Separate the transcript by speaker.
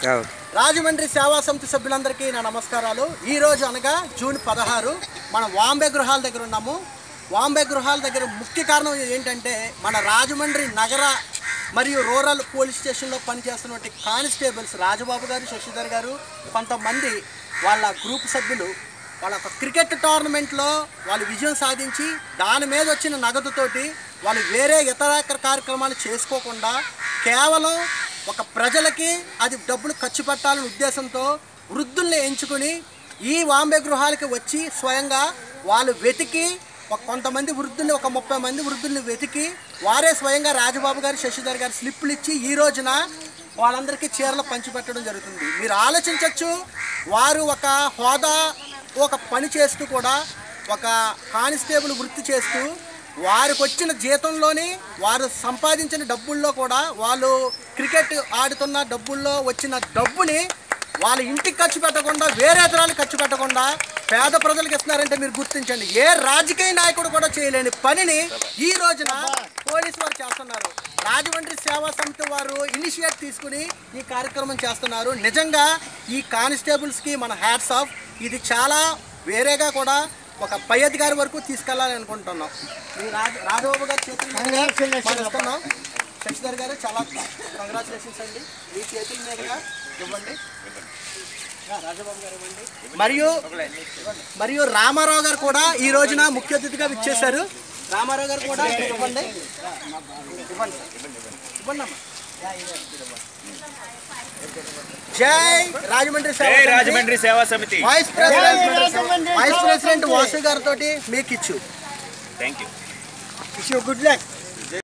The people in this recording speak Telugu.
Speaker 1: రాజమండ్రి సేవా సమితి సభ్యులందరికీ నా నమస్కారాలు ఈ రోజు అనగా జూన్ పదహారు మనం వాంబే గృహాల దగ్గర ఉన్నాము వాంబే గృహాల దగ్గర ముఖ్య కారణం ఏంటంటే మన రాజమండ్రి నగర మరియు రూరల్ పోలీస్ స్టేషన్లో పనిచేస్తున్నటువంటి కానిస్టేబుల్స్ రాజబాబు గారు శశిధర్ గారు కొంతమంది వాళ్ళ గ్రూప్ సభ్యులు వాళ్ళ ఒక క్రికెట్ టోర్నమెంట్లో వాళ్ళు విజయం సాధించి దాని మీద వచ్చిన నగదుతోటి వాళ్ళు వేరే ఇతర కార్యక్రమాలు చేసుకోకుండా కేవలం ఒక ప్రజలకి అది డబ్బులు ఖర్చు పెట్టాలనే ఉద్దేశంతో వృద్ధుల్ని ఎంచుకుని ఈ వాంబే గృహాలకి వచ్చి స్వయంగా వాళ్ళు వెతికి ఒక కొంతమంది వృద్ధుల్ని ఒక ముప్పై మంది వృద్ధుల్ని వెతికి వారే స్వయంగా రాజబాబు గారు శశిధర్ గారు స్లిప్లు ఇచ్చి ఈ రోజున వాళ్ళందరికీ చీరలు పంచిపెట్టడం జరుగుతుంది మీరు ఆలోచించవచ్చు వారు ఒక హోదా ఒక పని చేస్తూ కూడా ఒక కానిస్టేబుల్ వృత్తి చేస్తూ వారికి వచ్చిన జీతంలోని వారు సంపాదించిన డబ్బుల్లో కూడా వాళ్ళు క్రికెట్ ఆడుతున్న డబ్బుల్లో వచ్చిన డబ్బుని వాళ్ళ ఇంటికి ఖర్చు పెట్టకుండా వేరే ఇతరాలు ఖర్చు పెట్టకుండా పేద ప్రజలకు ఇస్తున్నారంటే మీరు గుర్తించండి ఏ రాజకీయ నాయకుడు కూడా చేయలేని పనిని ఈ రోజున పోలీసు వారు చేస్తున్నారు రాజమండ్రి సేవా సమితి వారు ఇనిషియేట్ తీసుకుని ఈ కార్యక్రమం చేస్తున్నారు నిజంగా ఈ కానిస్టేబుల్స్కి మన హ్యాట్స్ ఆఫ్ ఇది చాలా వేరేగా కూడా ఒక పై అధికారి వరకు తీసుకెళ్ళాలని అనుకుంటున్నాం ఈ రాజ రాజబాబు గారి చేతుల మీదుగా మనం ఇస్తున్నాం శశిధర్ గారు చాలా కంగ్రాచులేషన్స్ అండి మీ చేతుల మీదుగా ఇవ్వండి ఆ, రాజబాబు గారు ఇవ్వండి మరియు మరియు రామారావు గారు కూడా ఈ రోజున ముఖ్య అతిథిగా విచ్చేశారు రామారావు గారు కూడా ఇవ్వండి ఇవ్వండి సార్ ఇవ్వండి అమ్మా జై రాజమండ్రి సేవా
Speaker 2: జై
Speaker 1: సమితి.
Speaker 2: రాజమండ్రి సేవా సమితి
Speaker 1: vice president vice president Vasu గారితో మీకు ఇచ్చు
Speaker 2: థ్యాంక్ యూ
Speaker 1: గుడ్ లక్